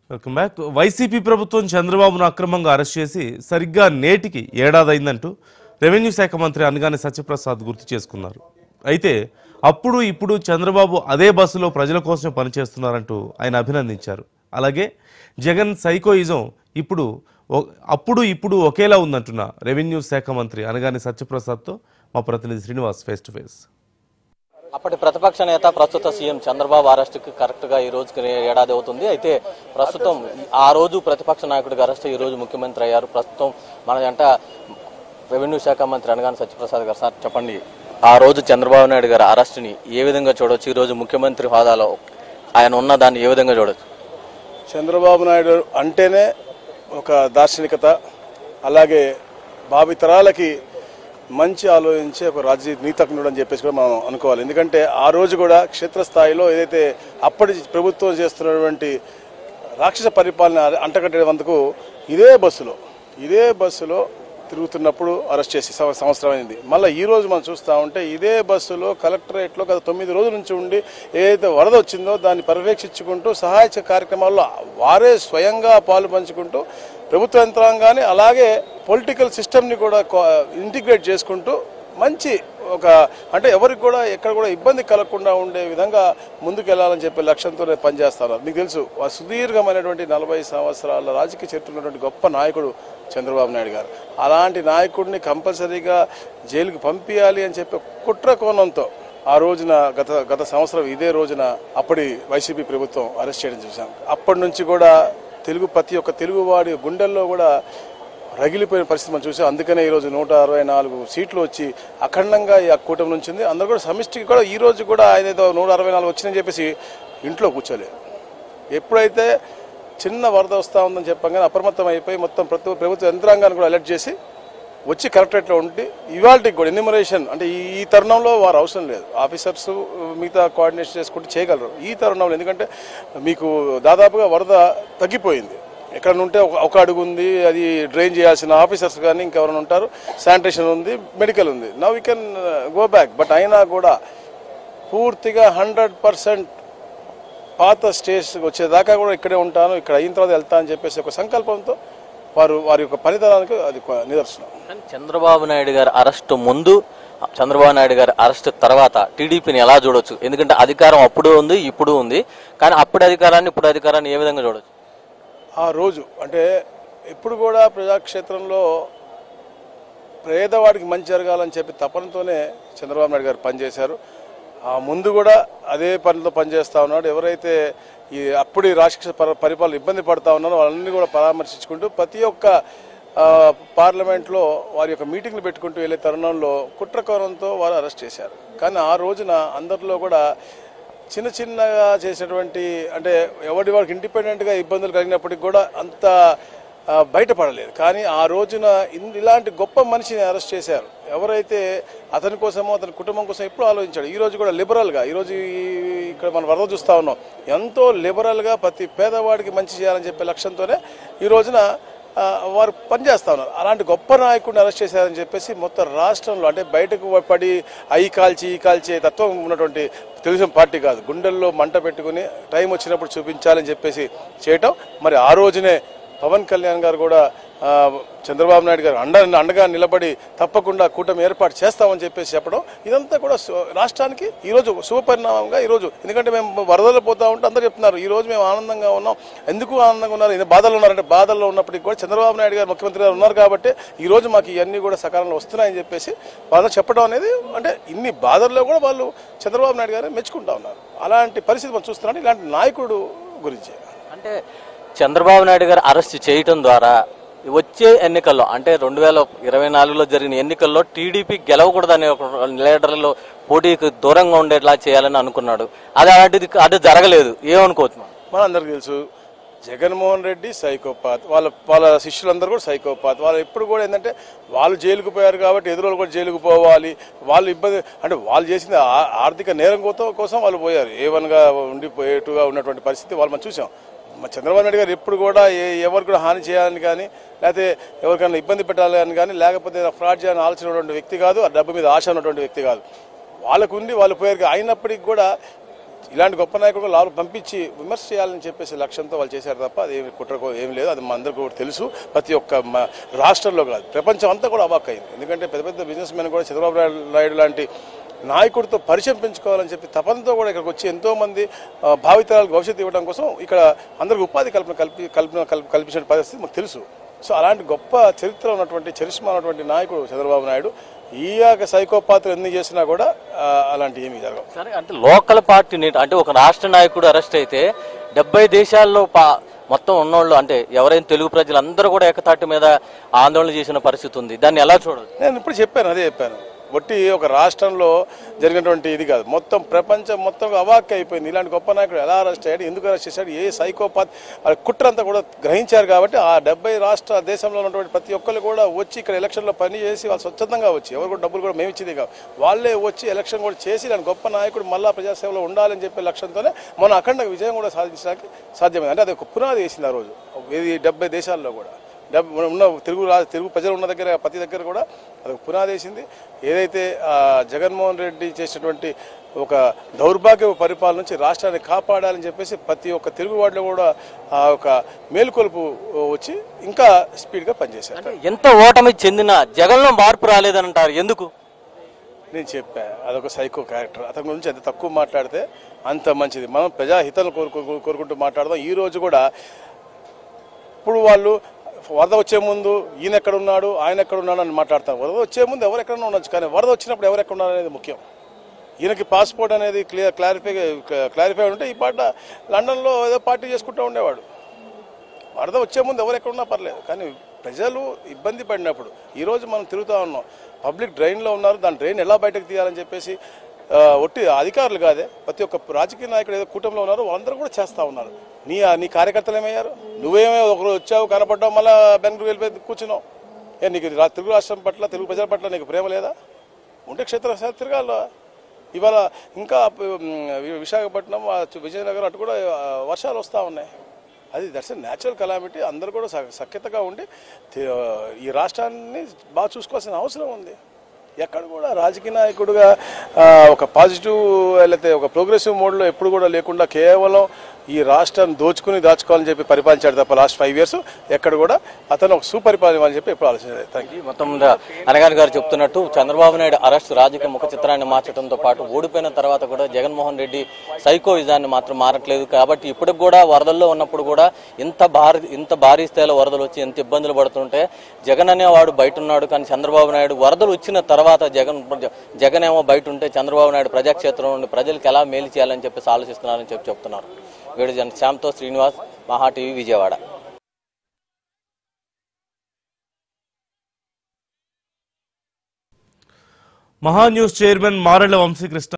Welcome back YCP ప్రభుత్వం చంద్రబాబును అక్రమంగా అరెస్ట్ చేసి సరిగ్గా నేటికి ఏడాదైందంటూ రెవెన్యూ శాఖ మంత్రి అనగానే సత్యప్రసాద్ గుర్తు చేసుకున్నారు అయితే అప్పుడు ఇప్పుడు చంద్రబాబు అదే బస్సులో ప్రజల కోసమే పనిచేస్తున్నారంటూ ఆయన అభినందించారు అలాగే జగన్ సైకోయిజం ఇప్పుడు ఒ- అప్పుడు ఇప్పుడు ఒకేలా ఉందంటున్న రెవెన్యూ శాఖ మంత్రి అనగానే సత్యప్రసాద్తో మా ప్రతినిధి శ్రీనివాస్ ఫేస్ టు ఫేస్ అప్పటి ప్రతిపక్ష నేత ప్రస్తుత సీఎం చంద్రబాబు అరెస్టుకి కరెక్ట్ గా ఈ రోజుకి ఏడాది అవుతుంది అయితే ప్రస్తుతం ఆ రోజు ప్రతిపక్ష నాయకుడిగా అరెస్ట్ ఈ రోజు ముఖ్యమంత్రి అయ్యారు ప్రస్తుతం మన జంట రెవెన్యూ శాఖ మంత్రి అనగానే సత్యప్రసాద్ గారు సార్ చెప్పండి ఆ రోజు చంద్రబాబు నాయుడు గారి అరెస్టుని ఏ విధంగా చూడొచ్చు ఈ రోజు ముఖ్యమంత్రి హోదాలో ఆయన ఉన్న దాన్ని ఏ విధంగా చూడొచ్చు చంద్రబాబు నాయుడు అంటేనే ఒక దార్శనికత అలాగే భావితరాలకి మంచి ఆలోచించే ఒక రాజకీయ నీతజ్ఞుడు అని చెప్పేసి కూడా మనం అనుకోవాలి ఎందుకంటే ఆ రోజు కూడా క్షేత్రస్థాయిలో ఏదైతే అప్పటి ప్రభుత్వం చేస్తున్నటువంటి రాక్షస పరిపాలన అంటగట్టేందుకు ఇదే బస్సులో ఇదే బస్సులో తిరుగుతున్నప్పుడు అరెస్ట్ చేసి సంవ- సంవత్సరం అయింది మళ్ళీ ఈ రోజు మనం చూస్తూ ఉంటే ఇదే బస్సులో కలెక్టరేట్లో గత తొమ్మిది రోజుల నుంచి ఉండి ఏదైతే వరద వచ్చిందో దాన్ని పర్యవేక్షించుకుంటూ సహాయ కార్యక్రమాల్లో వారే స్వయంగా పాలు పంచుకుంటూ ప్రభుత్వ యంత్రాంగాన్ని అలాగే పొలిటికల్ సిస్టమ్ని కూడా ఇంటిగ్రేట్ చేసుకుంటూ మంచి ఒక అంటే ఎవరికి కూడా ఎక్కడ కూడా ఇబ్బంది కలగకుండా ఉండే విధంగా ముందుకు వెళ్ళాలని చెప్పే లక్ష్యంతోనే పనిచేస్తారు మీకు తెలుసు ఆ సుదీర్ఘమైనటువంటి నలభై సంవత్సరాల రాజకీయ చరిత్ర ఉన్నటువంటి గొప్ప నాయకుడు చంద్రబాబు నాయుడు గారు అలాంటి నాయకుడిని కంపల్సరీగా జైలుకి పంపించాలి అని చెప్పే కుట్ర కోణంతో ఆ రోజున గత గత సంవత్సరం ఇదే రోజున అప్పటి వైసీపీ ప్రభుత్వం అరెస్ట్ చేయడం చూసాం అప్పటి నుంచి కూడా తెలుగు ప్రతి ఒక్క తెలుగువాడి గుండెల్లో కూడా రగిలిపోయిన పరిస్థితి మనం చూసాం అందుకనే ఈరోజు నూట అరవై నాలుగు సీట్లు వచ్చి అఖండంగా ఈ కూటమి నుంచి ఉంది అందరూ కూడా సమిష్టికి కూడా ఈ రోజు కూడా ఆయన ఏదో నూట అరవై నాలుగు వచ్చిందని చెప్పేసి ఇంట్లో కూర్చోలేదు ఎప్పుడైతే చిన్న వరద వస్తూ ఉందని చెప్పగానే అప్రమత్తం అయిపోయి మొత్తం ప్రతి ప్రభుత్వ యంత్రాంగాన్ని కూడా అలర్ట్ చేసి వచ్చి కలెక్టరేట్లో ఉండి ఇవాళకి కూడా ఎన్యూమరేషన్ అంటే ఈ ఈ తరుణంలో వారు అవసరం లేదు ఆఫీసర్స్ మిగతా కోఆర్డినేషన్ చేసుకుంటూ చేయగలరు ఈ తరుణంలో ఎందుకంటే మీకు దాదాపుగా వరద తగ్గిపోయింది ఎక్కడ ఉంటే ఒక- ఒక అడుగు ఉంది అది డ్రైన్ చేయాల్సిన ఆఫీసర్స్ కానీ ఇంకెవరైనా ఉంటారు శానిటేషన్ ఉంది మెడికల్ ఉంది now we can go back but అయినా కూడా పూర్తిగా హండ్రెడ్ పర్సెంట్ పాత స్టేజ్ వచ్చేదాకా కూడా ఇక్కడే ఉంటాను ఇక్కడ అయిన తర్వాత వెళ్తా అని చెప్పేసి ఒక సంకల్పంతో వారు వారి యొక్క పనితనానికి అది ఒక నిదర్శనం కానీ చంద్రబాబు నాయుడు గారి అరెస్టు ముందు చంద్రబాబు నాయుడు గారి అరెస్ట్ తర్వాత టీడీపీని ఎలా చూడొచ్చు ఎందుకంటే అధికారం అప్పుడు ఉంది ఇప్పుడు ఉంది కానీ అప్పుడు అధికారాన్ని ఇప్పుడు అధికారాన్ని ఏ విధంగా చూడొచ్చు ఆ రోజు అంటే ఎప్పుడు కూడా ప్రజాక్షేత్రంలో పేదవాడికి మంచి జరగాలని చెప్పి తపనతోనే చంద్రబాబు నాయుడు గారు పనిచేశారు ఆ ముందు కూడా అదే పనితో పనిచేస్తా ఉన్నాడు ఎవరైతే ఈ అప్పుడు ఈ రాక్షస పరి- పరిపాలన ఇబ్బంది పడతా ఉన్నారో వాళ్ళని కూడా పరామర్శించుకుంటూ ప్రతి ఒక్క ఆ, పార్లమెంట్లో వారి యొక్క మీటింగ్లు పెట్టుకుంటూ వెళ్ళే తరుణంలో కుట్రకోణంతో వారు అరెస్ట్ చేశారు కానీ ఆ రోజున అందరిలో కూడా చిన్న చిన్నగా చేసినటువంటి అంటే ఎవరి వారికి ఇండిపెండెంట్గా ఇబ్బందులు కలిగినప్పటికి కూడా అంత ఆ, బయటపడలేదు కానీ ఆ రోజున ఇన్- ఇలాంటి గొప్ప మనిషిని అరెస్ట్ చేశారు ఎవరైతే అతని కోసమో అతని కుటుంబం కోసం ఎప్పుడు ఆలోచించాడు ఈ రోజు కూడా లిబరల్గా ఈరోజు ఈ- ఇక్కడ మనం వరద చూస్తా ఉన్నాం ఎంతో లిబరల్గా ప్రతి పేదవాడికి మంచి చేయాలని చెప్పే లక్ష్యంతోనే ఈ రోజున ఆ, వారు పనిచేస్తా ఉన్నారు అలాంటి గొప్ప నాయకుడిని అరెస్ట్ చేశారని చెప్పేసి మొత్తం రాష్ట్రంలో అంటే బయటకు పడి అయి కాల్చి ఈ కాల్చే తత్వం ఉన్నటువంటి తెలుగుదేశం పార్టీ కాదు గుండెల్లో మంట పెట్టుకుని టైం వచ్చినప్పుడు చూపించాలని చెప్పేసి చేయటం మరి ఆ రోజునే పవన్ కళ్యాణ్ గారు కూడా ఆ, చంద్రబాబు నాయుడు గారు అండ అండగా నిలబడి తప్పకుండా కూటమి ఏర్పాటు చేస్తామని చెప్పేసి చెప్పడం ఇదంతా కూడా సు- రాష్ట్రానికి ఈరోజు శుభపరిణామంగా ఈరోజు ఎందుకంటే మేము వరదలు పోతా ఉంటే అందరూ చెప్తున్నారు ఈ రోజు మేము ఆనందంగా ఉన్నాం ఎందుకు ఆనందంగా ఉన్నారు ఇది బాధలు ఉన్నారంటే బాధల్లో ఉన్నప్పటికీ కూడా చంద్రబాబు నాయుడు గారు ముఖ్యమంత్రి గారు ఉన్నారు కాబట్టి ఈ రోజు మాకు ఇవన్నీ కూడా సకాలంలో వస్తున్నాయని చెప్పేసి వాళ్ళు చెప్పడం అనేది అంటే ఇన్ని బాధల్లో కూడా వాళ్ళు చంద్రబాబు నాయుడు గారు మెచ్చుకుంటా ఉన్నారు అలాంటి పరిస్థితి మనం చూస్తున్నాం ఇలాంటి నాయకుడు గురించి అంటే చంద్రబాబు నాయుడు గారు అరెస్ట్ చేయటం ద్వారా వచ్చే ఎన్నికల్లో అంటే రెండు వేల ఇరవై నాలుగులో జరిగిన ఎన్నికల్లో టీడీపీ గెలవకూడదనే ఒక లీడర్లో పోటీకి దూరంగా ఉండేలా చేయాలని అనుకున్నాడు అది అలాంటిది అది జరగలేదు ఏమనుకోవచ్చు మనం? మనందరికీ తెలుసు జగన్మోహన్ రెడ్డి సైకోపాత్ వాళ్ళ వాళ్ళ శిష్యులందరూ కూడా సైకోపాత్ వాళ్ళు ఎప్పుడు కూడా ఏంటంటే వాళ్ళు జైలుకు పోయారు కాబట్టి ఎదురు కూడా జైలుకు పోవాలి వాళ్ళు ఇబ్బంది అంటే వాళ్ళు చేసిన ఆ- ఆర్థిక నేరం కోసం కోసం వాళ్ళు పోయారు ఏ వన్గా ఉండి పోయేట్టుగా ఉన్నటువంటి పరిస్థితి వాళ్ళు మనం చూసాం మా చంద్రబాబు నాయుడు గారు ఎప్పుడు కూడా ఏ ఎవరికి కూడా హాని చేయాలని కానీ లేకపోతే ఎవరికైనా ఇబ్బంది పెట్టాలని కానీ లేకపోతే ఫ్రాడ్ చేయాలని ఆలోచన ఉన్నటువంటి వ్యక్తి కాదు ఆ డబ్బు మీద ఆశ ఉన్నటువంటి వ్యక్తి కాదు వాళ్ళకు ఉండి వాళ్ళు పోయారు అయినప్పటికీ కూడా ఇలాంటి గొప్ప నాయకుడు లాభం పంపించి విమర్శ చేయాలని చెప్పేసి లక్ష్యంతో వాళ్ళు చేశారు తప్ప అది ఏమి కుట్రకో ఏం లేదు అది మా అందరికీ కూడా తెలుసు ప్రతి ఒక్క మ- రాష్ట్రంలో కాదు ప్రపంచం అంతా కూడా అవాక్ అయింది ఎందుకంటే పెద్ద పెద్ద బిజినెస్ మెన్ కూడా చంద్రబాబు నాయుడు- నాయుడు లాంటి నాయకుడితో పరిచయం పెంచుకోవాలని చెప్పి తపనతో కూడా ఇక్కడికి వచ్చి ఎంతో మంది ఆ, భావితరాలకు భవిష్యత్తు ఇవ్వడం కోసం ఇక్కడ అందరికి ఉపాధి కల్పన కల్పి కల్పన కల్ప- కల్పించిన పరిస్థితి మాకు తెలుసు సో అలాంటి గొప్ప చరిత్ర ఉన్నటువంటి చరిష్మా ఉన్నటువంటి నాయకుడు చంద్రబాబు నాయుడు ఈ యొక్క సైకోపాత్ర ఎన్ని చేసినా కూడా ఆ, అలాంటి ఏమీ జరగవు సరే అంటే లోకల్ పార్టీ నేత అంటే ఒక రాష్ట్ర నాయకుడు అరెస్ట్ అయితే డెబ్బై దేశాల్లో పా మొత్తం ఉన్నోళ్ళు అంటే ఎవరైనా తెలుగు ప్రజలందరూ కూడా ఏకతాటి మీద ఆందోళన చేసిన పరిస్థితి ఉంది దాన్ని ఎలా చూడదు నేను ఇప్పుడు చెప్పాను అదే చెప్పాను ఒట్టి ఒక రాష్ట్రంలో జరిగినటువంటి ఇది కాదు మొత్తం ప్రపంచం మొత్తం అవాక్ అయిపోయింది ఇలాంటి గొప్ప నాయకుడు ఎలా అరెస్ట్ అయ్యాడు ఎందుకు అరెస్ట్ చేశాడు ఏ సైకోపాత్ ఆ కుట్రంతా కూడా గ్రహించారు కాబట్టి ఆ డెబ్బై రాష్ట్ర దేశంలో ఉన్నటువంటి ప్రతి ఒక్కరు కూడా వచ్చి ఇక్కడ ఎలక్షన్లో పని చేసి వాళ్ళు స్వచ్ఛందంగా వచ్చి ఎవరు కూడా డబ్బులు కూడా మేము ఇచ్చింది కాదు వాళ్ళే వచ్చి ఎలక్షన్ కూడా చేసి ఇలాంటి గొప్ప నాయకుడు మళ్ళా ప్రజాసేవలో ఉండాలని చెప్పే లక్ష్యంతోనే మన అఖండ విజయం కూడా సాధించడానికి సాధ్యమైంది అంటే అది ఒక పునాది వేసింది ఆ రోజు ఇది డెబ్బై దేశాల్లో కూడా డెబ్- ఉన్న తెలుగు రా తెలుగు ప్రజలు ఉన్న దగ్గర ప్రతి దగ్గర కూడా అది పునాది వేసింది ఏదైతే ఆ, జగన్మోహన్ రెడ్డి చేసినటువంటి ఒక దౌర్భాగ్య పరిపాలన నుంచి రాష్ట్రాన్ని కాపాడాలని చెప్పేసి ప్రతి ఒక్క తెలుగు వాడిలో కూడా ఆ ఒక మేలుకొలుపు వచ్చి ఇంకా స్పీడ్గా పనిచేశారు ఎంత ఓటమి చెందిన జగన్లో మార్పు రాలేదని అంటారు ఎందుకు నేను చెప్పా అదొక సైకో క్యారెక్టర్ అతని గురించి ఎంత తక్కువ మాట్లాడితే అంత మంచిది మనం ప్రజాహితాలు కోరుకు కోరుకుంటూ మాట్లాడదాం ఈ రోజు కూడా ఇప్పుడు వాళ్ళు వరద వచ్చే ముందు ఈయన ఎక్కడ ఉన్నాడు ఆయన ఎక్కడ ఉన్నాడు అని మాట్లాడతారు వరద వచ్చే ముందు ఎవరు ఎక్కడ ఉండొచ్చు కానీ వరద వచ్చినప్పుడు ఎవరు ఎక్కడ ఉన్నారు అనేది ముఖ్యం ఈయనకి పాస్పోర్ట్ అనేది క్లియర్ క్లారిఫై క్లారిఫై ఉంటే ఈ పాట లండన్లో ఏదో పార్టీ చేసుకుంటూ ఉండేవాడు వరద వచ్చే ముందు ఎవరు ఎక్కడ ఉన్నా పర్లేదు కానీ ప్రజలు ఇబ్బంది పడినప్పుడు ఈరోజు మనం తిరుగుతూ ఉన్నాం పబ్లిక్ డ్రైన్లో ఉన్నారు దాని డ్రైన్ ఎలా బయటకు తీయాలని చెప్పేసి ఆ, ఒట్టి అధికారులు కాదే ప్రతి ఒక్క రాజకీయ నాయకుడు ఏదో కూటమిలో ఉన్నారు వాళ్ళందరూ కూడా చేస్తూ ఉన్నారు నీ నీ కార్యకర్తలు ఏమయ్యారు నువ్వేమో ఒకరు వచ్చావు కనపడ్డావు మళ్ళీ బెంగళూరు వెళ్ళిపోయి కూర్చున్నావు ఏ నీకు రా- తెలుగు రాష్ట్రం పట్ల తెలుగు ప్రజల పట్ల నీకు ప్రేమ లేదా ఉంటే క్షేత్ర తిరగాల ఇవాళ ఇంకా ఉమ్, విశాఖపట్నం ఆ చు- విజయనగరం అటు కూడా ఆ, వర్షాలు వస్తూ ఉన్నాయి అది దట్స్ న్యాచురల్ కలామిటీ అందరూ కూడా స- సఖ్యతగా ఉండి తే- ఈ రాష్ట్రాన్ని బాగా చూసుకోవాల్సిన అవసరం ఉంది ఎక్కడ కూడా రాజకీయ నాయకుడుగా ఆ, ఒక పాజిటివ్ లేకపోతే ఒక ప్రోగ్రెసివ్ మోడ్లో ఎప్పుడు కూడా లేకుండా కేవలం ఈ రాష్ట్రాన్ని దోచుకుని దాచుకోవాలని చెప్పి పరిపాలించాడు తప్ప లాస్ట్ ఫైవ్ ఇయర్స్ ఎక్కడ కూడా అతను ఒక సుపరిపాలన అని చెప్పి ఎప్పుడు ఆలోచించారు థ్యాంక్ యూ ఇది మొత్తం మీద అనగాని గారు చెప్తున్నట్టు చంద్రబాబు నాయుడు అరెస్ట్ రాజకీయ ముఖ చిత్రాన్ని మార్చడంతో పాటు ఓడిపోయిన తర్వాత కూడా జగన్మోహన్ రెడ్డి సైకో విధాన్ని మాత్రం మారట్లేదు కాబట్టి ఇప్పటికి కూడా వరదల్లో ఉన్నప్పుడు కూడా ఇంత భారీ ఇంత భారీ స్థాయిలో వరదలు వచ్చి ఎంత ఇబ్బందులు పడుతుంటే జగన్ అనేవాడు బయట ఉన్నాడు కానీ చంద్రబాబు నాయుడు వరదలు వచ్చిన తర్వాత జగన్ జగన్ ఏమో బయట ఉంటే చంద్రబాబు నాయుడు ప్రజాక్షేత్రం నుండి ప్రజలకు ఎలా మేలు చేయాలని చెప్పేసి ఆలోచిస్తున్నారని చెప్పి చెప్తున్నారు వీడు జన్ శ్యామ్తో శ్రీనివాస్ మహా టీవీ విజయవాడ మహా న్యూస్ చైర్మన్ మారెళ్ల వంశీకృష్ణ